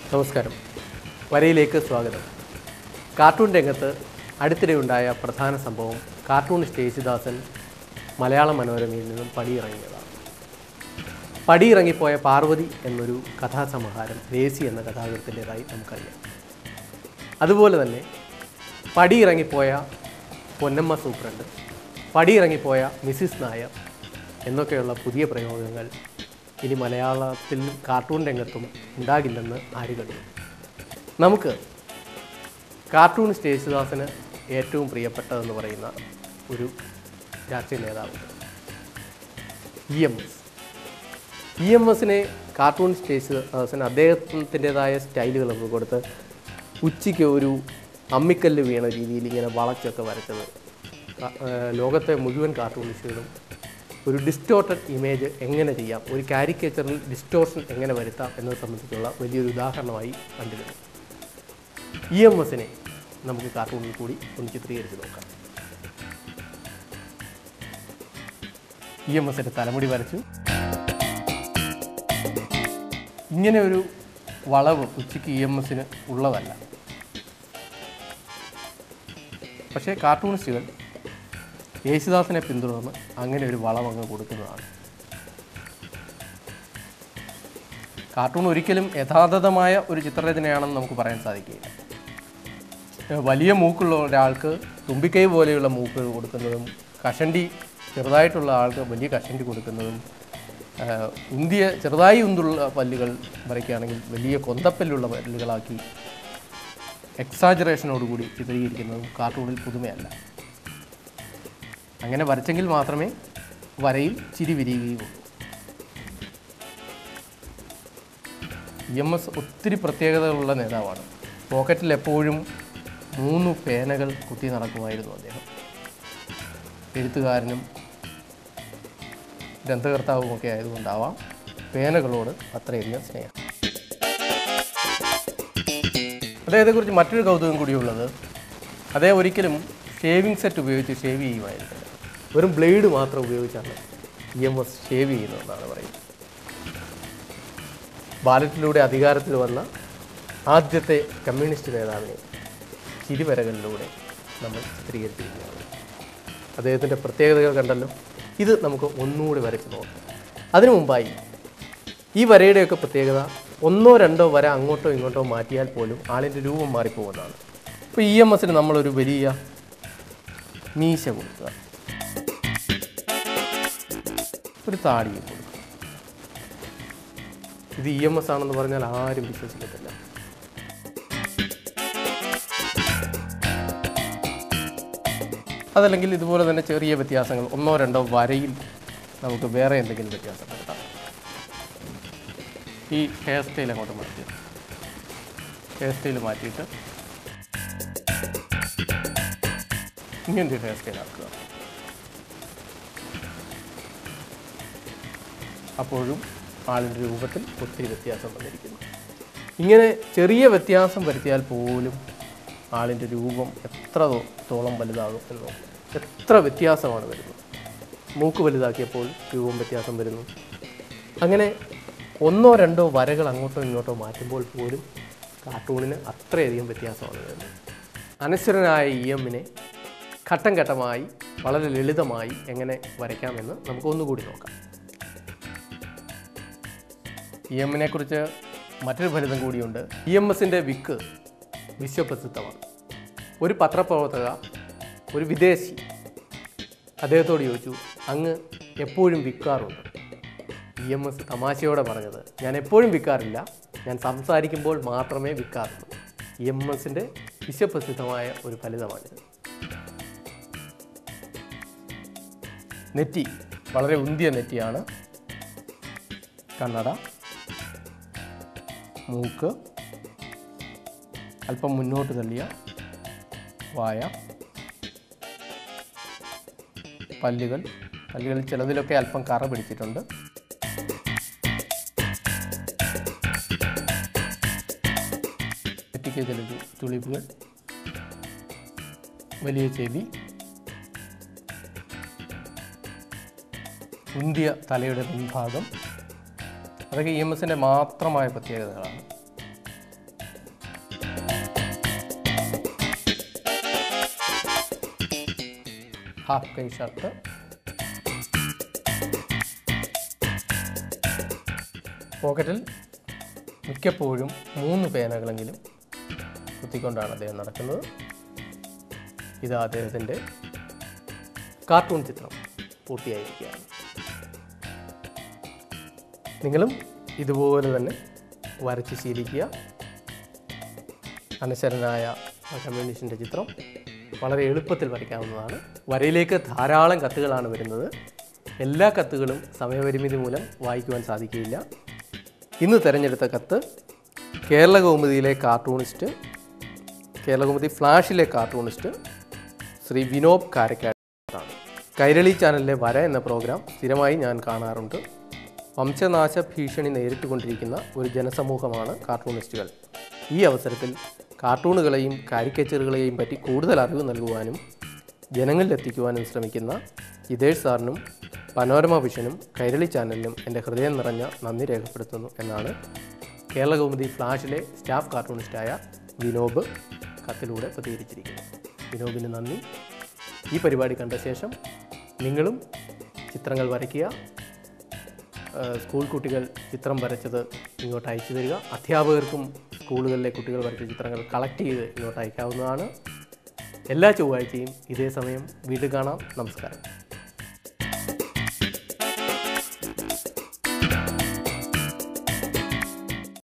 നമസ്കാരം വരയിലേക്ക് സ്വാഗതം കാർട്ടൂൺ രംഗത്ത് അടുത്തിടെയുണ്ടായ പ്രധാന സംഭവം കാർട്ടൂണിസ്റ്റ് യേശുദാസൻ മലയാള മനോരമയിൽ നിന്നും പടിയിറങ്ങിയതാണ് പടിയിറങ്ങിപ്പോയ പാർവതി എന്നൊരു കഥാസമാഹാരം ദേശി എന്ന കഥാകൃത്തിൻ്റെതായി നമുക്കറിയാം അതുപോലെ തന്നെ പടിയിറങ്ങിപ്പോയ പൊന്നമ്മ സൂപ്രണ്ട് പടിയിറങ്ങിപ്പോയ മിസ്സിസ് നായർ എന്നൊക്കെയുള്ള പുതിയ പ്രയോഗങ്ങൾ ഇനി മലയാളത്തിൽ കാർട്ടൂൺ രംഗത്തും ഉണ്ടാകില്ലെന്ന് ആര് കണ്ടു നമുക്ക് കാർട്ടൂണിസ്റ്റ് യേശുദാസന് ഏറ്റവും പ്രിയപ്പെട്ടതെന്ന് പറയുന്ന ഒരു രാഷ്ട്രീയ നേതാവുണ്ട് E M S E M എസിനെ കാർട്ടൂണിസ്റ്റ് യേശുദാസൻ അദ്ദേഹത്തിൻ്റെതായ സ്റ്റൈലുകളൊക്കെ കൊടുത്ത് ഉച്ചയ്ക്ക് ഒരു അമ്മിക്കല്ല് വീണ രീതിയിൽ ഇങ്ങനെ വളച്ചൊക്കെ വരച്ചത് ക- ഏഹ് ലോകത്തെ മുഴുവൻ കാർട്ടൂണിസ്റ്റുകളും ഒരു ഡിസ്റ്റോർട്ടഡ് ഇമേജ് എങ്ങനെ ചെയ്യാം ഒരു കാരിക്കേച്ചറിൽ ഡിസ്റ്റോർഷൻ എങ്ങനെ വരുത്താം എന്നത് സംബന്ധിച്ചുള്ള വലിയൊരു ഉദാഹരണമായി കണ്ടിരുന്നു ഇ എം എസിനെ നമുക്ക് കാർട്ടൂണിൽ കൂടി ഒന്ന് ചിത്രീകരിച്ച് നോക്കാം ഇ എം എസിൻ്റെ തലമുടി വരച്ചു ഇങ്ങനെ ഒരു വളവ് ഉച്ചയ്ക്ക് ഇ എം എസിന് ഉള്ളതല്ല പക്ഷേ കാർട്ടൂണിസ്റ്റുകൾ യേശുദാസിനെ പിന്തുടർന്ന് അങ്ങനെ ഒരു വളവ് അങ്ങ് കൊടുക്കുന്നതാണ് കാർട്ടൂൺ ഒരിക്കലും യഥാർത്ഥമായ ഒരു ചിത്രരചനയാണെന്ന് നമുക്ക് പറയാൻ സാധിക്കില്ല ഏഹ് വലിയ മൂക്കുള്ള ഒരാൾക്ക് തുമ്പിക്കൈ പോലെയുള്ള മൂക്ക് കൊടുക്കുന്നതും കഷണ്ടി ചെറുതായിട്ടുള്ള ആൾക്ക് വലിയ കഷണ്ടി കൊടുക്കുന്നതും ഏഹ് ഉന്തിയ ചെറുതായി ഉന്തുള്ള പല്ലുകൾ വരയ്ക്കുകയാണെങ്കിൽ വലിയ കൊന്തപ്പല്ലുള്ള പല്ലുകളാക്കി എക്സാജറേഷനോടുകൂടി ചിത്രീകരിക്കുന്നതും കാർട്ടൂണിൽ പുതുമയല്ല അങ്ങനെ വരച്ചെങ്കിൽ മാത്രമേ വരയിൽ ചിരി വിരിയുകയുള്ളൂ ഇ എം എസ് ഒത്തിരി പ്രത്യേകതകളുള്ള നേതാവാണ് പോക്കറ്റിൽ എപ്പോഴും മൂന്ന് പേനകൾ കുത്തി നടക്കുമായിരുന്നു അദ്ദേഹം എഴുത്തുകാരനും ഗ്രന്ഥകർത്താവും ഒക്കെ ആയതുകൊണ്ടാവാം പേനകളോട് അത്രയധികം സ്നേഹം അദ്ദേഹത്തെക്കുറിച്ച് മറ്റൊരു കൗതുകം കൂടിയുള്ളത് അദ്ദേഹം ഒരിക്കലും ഷേവിംഗ് സെറ്റ് ഉപയോഗിച്ച് ഷേവ് ചെയ്യുമായിരുന്നില്ല വെറും ബ്ലേഡ് മാത്രം ഉപയോഗിച്ചാണ് ഇ എം എസ് ഷേവ് ചെയ്യുന്നതെന്നാണ് പറയുന്നത് ബാലറ്റിലൂടെ അധികാരത്തിൽ വന്ന ആദ്യത്തെ കമ്മ്യൂണിസ്റ്റ് നേതാവിനെ ചിരിവരകളിലൂടെ നമ്മൾ ചിത്രീകരിച്ചിരിക്കുകയാണ് അദ്ദേഹത്തിൻ്റെ പ്രത്യേകതകൾ കണ്ടല്ലോ ഇത് നമുക്ക് ഒന്നുകൂടി വരച്ച് നോക്കാം അതിനു മുമ്പായി ഈ വരയുടെയൊക്കെ പ്രത്യേകത ഒന്നോ രണ്ടോ വര അങ്ങോട്ടോ ഇങ്ങോട്ടോ മാറ്റിയാൽ പോലും ആളിൻ്റെ രൂപം മാറിപ്പോകുന്നതാണ് ഇപ്പോൾ ഇ എം എസിന് നമ്മളൊരു വലിയ മീശ കൊടുക്കുക ഒരു താടിയും കൊടുക്കുക ഇത് ഇ എം എസ് ആണെന്ന് പറഞ്ഞാൽ ആരും വിശ്വസിക്കത്തില്ല അതല്ലെങ്കിൽ ഇതുപോലെ തന്നെ ചെറിയ വ്യത്യാസങ്ങൾ ഒന്നോ രണ്ടോ വരയിൽ നമുക്ക് വേറെ എന്തെങ്കിലും വ്യത്യാസം വരുത്താം ഈ ഹെയർ സ്റ്റൈൽ അങ്ങോട്ട് മാറ്റി ഹെയർ സ്റ്റൈൽ മാറ്റിയിട്ട് ഇങ്ങനത്തെ ഹെയർ സ്റ്റൈൽ ആക്കുക അപ്പോഴും ആളിൻ്റെ രൂപത്തിൽ ഒത്തിരി വ്യത്യാസം വന്നിരിക്കുന്നു ഇങ്ങനെ ചെറിയ വ്യത്യാസം വരുത്തിയാൽ പോലും ആളിൻ്റെ രൂപം എത്ര തോ- തോളം വലുതാകും എന്ന് നോക്കും എത്ര വ്യത്യാസമാണ് വരുന്നത് മൂക്ക് വലുതാക്കിയപ്പോൾ രൂപം വ്യത്യാസം വരുന്നു അങ്ങനെ ഒന്നോ രണ്ടോ വരകൾ അങ്ങോട്ടോ ഇങ്ങോട്ടോ മാറ്റുമ്പോൾ പോലും കാർട്ടൂണിന് അത്രയധികം വ്യത്യാസമാണ് വരുന്നത് അനശ്വരനായ ഇ എമ്മിനെ ഘട്ടം ഘട്ടമായി വളരെ ലളിതമായി എങ്ങനെ വരയ്ക്കാമെന്ന് നമുക്ക് ഒന്നുകൂടി നോക്കാം ഇ എമ്മിനെ കുറിച്ച് മറ്റൊരു ഫലിതം കൂടിയുണ്ട് ഇ എം എസിൻ്റെ വിക്ക് വിശ്വപ്രസിദ്ധമാണ് ഒരു പത്രപ്രവർത്തക ഒരു വിദേശി അദ്ദേഹത്തോട് ചോദിച്ചു അങ്ങ് എപ്പോഴും വിൽക്കാറുണ്ട് ഇ എം എസ് തമാശയോടെ പറഞ്ഞത് ഞാൻ എപ്പോഴും വിൽക്കാറില്ല ഞാൻ സംസാരിക്കുമ്പോൾ മാത്രമേ വിൽക്കാറുള്ളൂ ഇ എം എസിൻ്റെ വിശ്വപ്രസിദ്ധമായ ഒരു ഫലിതമാണിത് നെറ്റി വളരെ ഉന്തിയ നെറ്റിയാണ് കണ്ണട മൂക്ക് അല്പം മുന്നോട്ട് തള്ളിയ വായ പല്ലുകൾ പല്ലുകളിൽ ചിലതിലൊക്കെ അല്പം കറ പിടിച്ചിട്ടുണ്ട് നെറ്റിക്ക് ചില ചു- ചുളിവുകൾ വലിയ ചെവി ഉന്തിയ തലയുടെ മുൻഭാഗം അതൊക്കെ ഇ എം എസിൻ്റെ മാത്രമായ പ്രത്യേകതകളാണ് ഹാഫ് കൈ ഷർട്ട് പോക്കറ്റിൽ മിക്കപ്പോഴും മൂന്ന് പേനകളെങ്കിലും കുത്തിക്കൊണ്ടാണ് അദ്ദേഹം നടക്കുന്നത് ഇത് അദ്ദേഹത്തിൻ്റെ കാർട്ടൂൺ ചിത്രം പൂർത്തിയായിരിക്കുകയാണ് നിങ്ങളും ഇതുപോലെ തന്നെ വരച്ച് ശീലിക്കുക അനശ്വരനായ ആ കമ്മ്യൂണിസ്റ്റിൻ്റെ ചിത്രം വളരെ എളുപ്പത്തിൽ വരയ്ക്കാവുന്നതാണ് വരയിലേക്ക് ധാരാളം കത്തുകളാണ് വരുന്നത് എല്ലാ കത്തുകളും സമയപരിമിതി മൂലം വായിക്കുവാൻ സാധിക്കുകയില്ല ഇന്ന് തിരഞ്ഞെടുത്ത കത്ത് കേരള കൗമുദിയിലെ കാർട്ടൂണിസ്റ്റ് കേരളകൗമുദി ഫ്ലാഷിലെ കാർട്ടൂണിസ്റ്റ് ശ്രീ വിനോബ് കാരക്കാട്ടാണ് കൈരളി ചാനലിലെ വര എന്ന പ്രോഗ്രാം സ്ഥിരമായി ഞാൻ കാണാറുണ്ട് വംശനാശ ഭീഷണി നേരിട്ടുകൊണ്ടിരിക്കുന്ന ഒരു ജനസമൂഹമാണ് കാർട്ടൂണിസ്റ്റുകൾ ഈ അവസരത്തിൽ കാർട്ടൂണുകളെയും കാരിക്കേച്ചറുകളെയും പറ്റി കൂടുതൽ അറിവ് നൽകുവാനും ജനങ്ങളിലെത്തിക്കുവാനും ശ്രമിക്കുന്ന ജിതേഷ് സാറിനും പനോരമ വിഷനും കൈരളി ചാനലിനും എൻ്റെ ഹൃദയം നിറഞ്ഞ നന്ദി രേഖപ്പെടുത്തുന്നു എന്നാണ് കേരള കൗമുദി ഫ്ലാഷിലെ സ്റ്റാഫ് കാർട്ടൂണിസ്റ്റായ വിനോബ് കത്തിലൂടെ പ്രതികരിച്ചിരിക്കുന്നത് വിനോബിന് നന്ദി ഈ പരിപാടി കണ്ട ശേഷം നിങ്ങളും ചിത്രങ്ങൾ വരയ്ക്കുക ഏഹ് സ്കൂൾ കുട്ടികൾ ചിത്രം വരച്ചത് ഇങ്ങോട്ട് അയച്ചു തരിക അധ്യാപകർക്കും സ്കൂളുകളിലെ കുട്ടികൾ വരച്ച ചിത്രങ്ങൾ കളക്ട് ചെയ്ത് ഇങ്ങോട്ട് അയക്കാവുന്നതാണ് എല്ലാ ചൊവ്വാഴ്ചയും ഇതേ സമയം വീണ്ടും കാണാം നമസ്കാരം